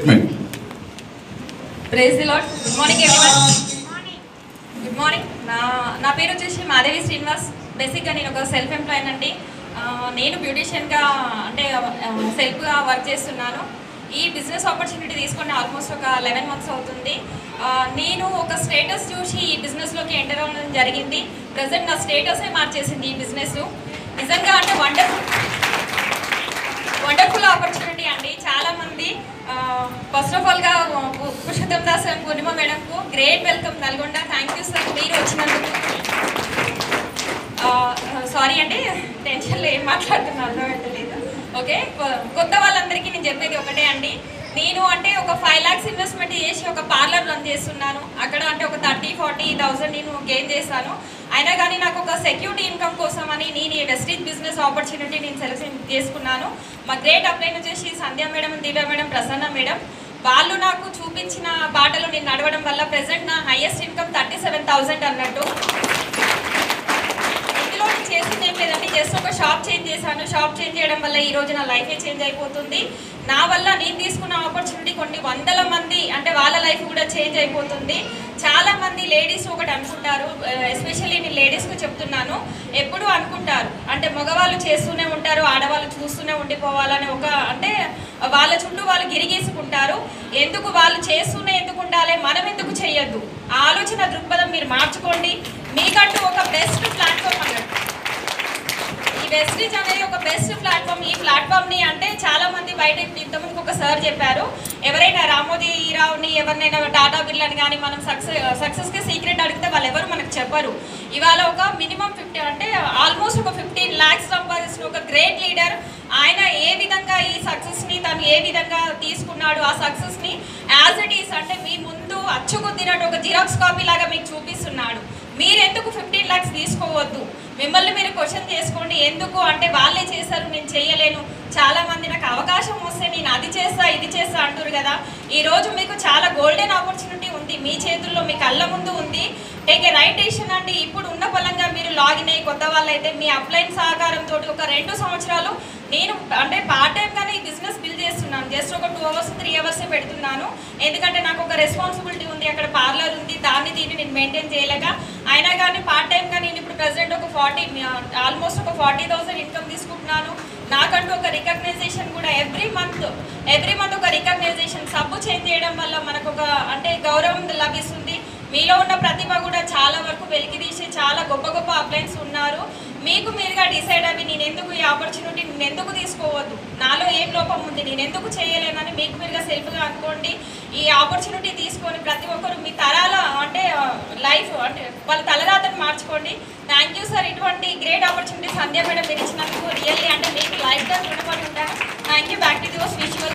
statement praise the Lord good morning everyone good morning నా నా పేరు వచ్చేసి మాధవి శ్రీనివాస్ బేసిక్గా నేను ఒక సెల్ఫ్ ఎంప్లాయన్ అండి ఆ, నేను బ్యూటిషియన్గా అంటే సెల్ఫ్గా వర్క్ చేస్తున్నాను ఈ బిజినెస్ ఆపర్చునిటీ తీసుకొని ఆల్మోస్ట్ ఒక లెవెన్ మంత్స్ అవుతుంది ఆ, నేను ఒక స్టేటస్ చూసి ఈ బిజినెస్లోకి ఎంటర్ అవ్వడం జరిగింది ప్రజెంట్ నా స్టేటసే మార్చేసింది ఈ బిజినెస్ నిజంగా అంటే వండర్ఫుల్ వండర్ఫుల్ ఆపర్చునిటీ అండి చాలా మంది ఫస్ట్ ఆఫ్ ఆల్ గా పు- పురుషోత్తం దాస్ అండ్ పూర్ణిమ మేడం కు great welcome Nalgonda thank you sir మీరు వచ్చినందుకు సారీ అండి టెన్షన్లో ఏం మాట్లాడుతున్నా అర్థమవుతలేదు ఓకే కొ- కొత్త వాళ్ళందరికీ నేను చెప్పేది ఒకటే అండి నేను అంటే ఒక ఫైవ్ ల్యాక్స్ ఇన్వెస్ట్మెంట్ చేసి ఒక పార్లర్ రన్ చేస్తున్నాను అక్కడ అంటే ఒక థర్టీ ఫార్టీ థౌసండ్ నేను గెయిన్ చేశాను అయినా కానీ నాకు ఒక సెక్యూరిటీ ఇన్కమ్ కోసం అని నేను ఈ వెస్టీజ్ బిజినెస్ ఆపర్చునిటీ నేను సెలెక్షన్ చేసుకున్నాను మా గ్రేట్ అప్లైన్ వచ్చేసి Sandhya madam Divya madam Prasanna madam వాళ్ళు నాకు చూపించిన బాటలో నేను నడవడం వల్ల ప్రెసెంట్ నా highest income thirty seven thousand అన్నట్టు ఇందులో నేను చేసింది ఏం లేదండి జస్ట్ ఒక షాప్ చేంజ్ చేశాను షాప్ చేంజ్ చేయడం వల్ల ఈ రోజు నా లైఫే చేంజ్ అయిపోతుంది నా వల్ల నేను తీసుకున్న ఆపర్చునిటీ కొన్ని వందల మంది అంటే వాళ్ళ లైఫ్ కూడా చేంజ్ అయిపోతుంది చాలా మంది లేడీస్ ఒకటి అనుకుంటారు ఎస్పెషల్లీ నేను లేడీస్కి చెప్తున్నాను ఎప్పుడు అనుకుంటారు అంటే మగవాళ్ళు చేస్తూనే ఉంటారు ఆడవాళ్ళు చూస్తూనే ఉండిపోవాలని ఒక అంటే వాళ్ళ చుట్టూ వాళ్ళు గిరిగీసుకుంటారు ఎందుకు వాళ్ళు చేస్తూనే ఎందుకు ఉండాలి మనం ఎందుకు చేయొద్దు ఆ ఆలోచన దృక్పథం మీరు మార్చుకోండి మీకంటూ ఒక బెస్ట్ ప్లాట్ఫామ్ అన్నట్టు ఈ వెస్టీజ్ అనేది ఒక బెస్ట్ ప్లాట్ఫామ్ ఈ ప్లాట్ఫామ్ ని అంటే చాలా మంది బయట ఇప్పుడు ఇంతకుముందుకు ఒక సార్ చెప్పారు ఎవరైనా రామోజీరావుని ఎవరినైనా టాటా బిర్లాని కానీ మనం సక్సెస్ సక్సెస్ కి సీక్రెట్ అడిగితే వాళ్ళు ఎవరు మనకు చెప్పరు ఇవాళ ఒక మినిమం ఫిఫ్టీ అంటే ఆల్మోస్ట్ ఒక ఫిఫ్టీన్ ల్యాక్స్ సంపాదిస్తున్న ఒక గ్రేట్ లీడర్ ఆయన ఏ విధంగా ఈ సక్సెస్ ని తను ఏ విధంగా తీసుకున్నాడు ఆ సక్సెస్ ని యాజ్ ఇట్ ఈస్ అంటే మీ ముందు అచ్చుకుద్దినట్టు ఒక జిరాక్స్ కాపీ లాగా మీకు చూపిస్తున్నాడు మీరు ఎందుకు ఫిఫ్టీన్ ల్యాక్స్ తీసుకోవద్దు మిమ్మల్ని మీరు క్వశ్చన్ చేసుకోండి ఎందుకు అంటే వాళ్ళే చేశారు నేను చేయలేను చాలా మంది నాకు అవకాశం వస్తే నేను అది చేస్తా ఇది చేస్తా అంటారు కదా ఈ రోజు మీకు చాలా గోల్డెన్ ఆపర్చునిటీ ఉంది మీ చేతుల్లో మీ కళ్ళ ముందు ఉంది టేక్ ఏ రైట్ డెసిషన్ అండి ఇప్పుడు ఉన్న పలంగా మీరు లాగిన్ అయ్యి కొత్త వాళ్ళైతే మీ అప్లైన్ సహకారంతో ఒక రెండు సంవత్సరాలు నేను అంటే పార్ట్ టైంగానే ఈ బిజినెస్ బిల్డ్ చేస్తున్నాను జస్ట్ ఒక టూ అవర్స్ త్రీ అవర్స్ పెడుతున్నాను ఎందుకంటే నాకు ఒక రెస్పాన్సిబిలిటీ ఉంది అక్కడ పార్లర్ ఉంది దాన్ని దీన్ని నేను మెయింటైన్ చేయలేక అయినా కానీ పార్ట్ టైంగా నేను ఇప్పుడు ప్రజెంట్ ఒక ఫార్టీ ఆల్మోస్ట్ ఒక ఫార్టీ థౌసండ్ ఇన్కమ్ తీసుకుంటున్నాను నాకంటూ ఒక రికగ్నైజేషన్ కూడా ఎవ్రీ మంత్ ఎవ్రీ మంత్ ఒక రికగ్నైజేషన్ సబ్బు చేంజ్ చేయడం వల్ల మనకు ఒక అంటే గౌరవం లభిస్తుంది మీలో ఉన్న ప్రతిభ కూడా చాలా వరకు వెలికి తీసి చాలా గొప్ప గొప్ప అప్లయన్స్ ఉన్నారు మీకు మీరుగా డిసైడ్ అవి నేను ఎందుకు ఈ ఆపర్చునిటీ నేను ఎందుకు తీసుకోవద్దు నాలో ఏం లోపం ఉంది నేను ఎందుకు చేయలేనని మీకు మీరుగా సెల్ఫ్గా అనుకోండి ఈ ఆపర్చునిటీ తీసుకొని ప్రతి ఒక్కరు మీ తరాల అంటే లైఫ్ అంటే వాళ్ళ తలరాతను మార్చుకోండి థ్యాంక్ యూ సార్ ఇటువంటి గ్రేట్ ఆపర్చునిటీ సంధ్య మేడం మీరు ఇచ్చినందుకు రియల్లీ అంటే మీకు లైఫ్ టైం రుణపడి ఉంటాను థ్యాంక్ యూ బ్యాక్ టు దివస్ విజువల్